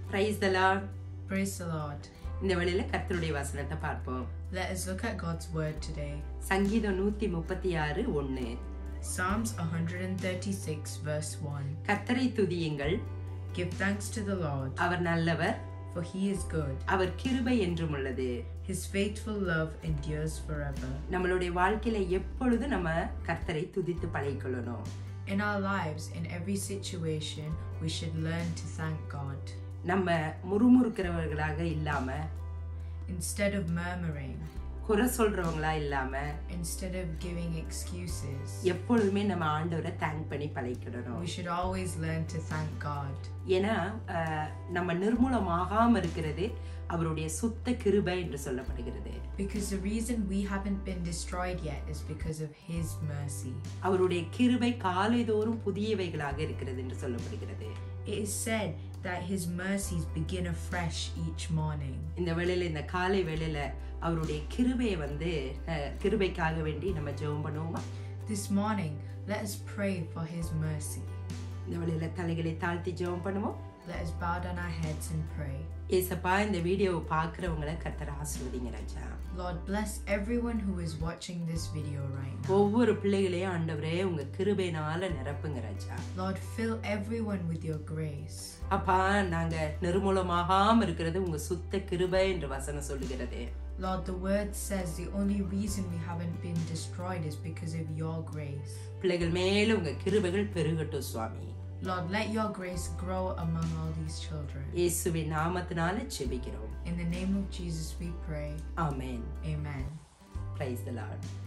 Price the Lord Praise the Lord. இந்த வழியில கர்த்தருடைய வசனத்தை பார்ப்போம் Let us look at God's word today. சங்கீதம் நூத்தி முப்பத்தி ஆறு ஒண்ணு Psalms 136, verse 1. கர்த்தரை துதியுங்கள் Give thanks to the Lord, அவர் நல்லவர் for he is good. அவர் கிருபை என்றும் உள்ளது His faithful love endures forever. நம்மளுடைய வாழ்க்கையில எப்பொழுதும் நம்ம கர்த்தரை துதித்து பழகிக்கொள்ளணும் In our lives, in every situation, we should learn to thank God. நம்ம முறுமுறுக்கிறவர்களாக இல்லாம Instead of murmuring, குறை சொல்றவங்களா இல்லாம instead of giving excuses, எப்பொழுதுமே நம்ம ஆண்டவரை தேங்க் பண்ணி பழகிக்கிடணும் we should always learn to thank God. ஏன்னா அஹ், நம்ம நிர்மூலமாகாம இருக்கிறது அவருடைய சுத்த கிருபை என்று சொல்லப்படுகிறது Because the reason we haven't been destroyed yet is because of His mercy. அவருடைய கிருபை காலைதோறும் புதியவைகளாக இருக்கிறது என்று சொல்லப்படுகிறது It is said that His mercies begin afresh each morning. இந்த வேளையில இந்த காலை வேளையில அவருடைய கிருபையை வந்து அஹ், கிருபைக்காக வேண்டி நம்ம ஜெபம் பண்ணுவோமா This morning, let us pray for His mercy. இந்த வேளையில தலைகளை தாழ்த்தி ஜெபம் பண்ணுவோம் Let us bow down our heads and pray. ஏசப்பா இந்த வீடியோவை பார்க்குறவங்கள கர்த்தர் ஆசிர்வதிங்க ராஜா Lord, bless everyone who is watching this video right now. ஒவ்வொரு பிள்ளைகளையும் ஆண்டவரே உங்க கிருபையினால நிரப்புங்க ராஜா Lord, fill everyone with your grace. அப்பா நாங்க நிர்மூலமாகாம இருக்கிறது உங்க சுத்த கிருபை என்று வசனம் சொல்லுகிறது Lord, the word says the only reason we haven't been destroyed is because of your grace. பிள்ளைகள் மேல உங்க கிருபைகள் பெருகட்டும் சுவாமி Lord, let your grace grow among all these children. இயேசுவின் நாமத்தினால செபிக்கிறோம் In the name of Jesus we pray. Amen Amen. Praise the Lord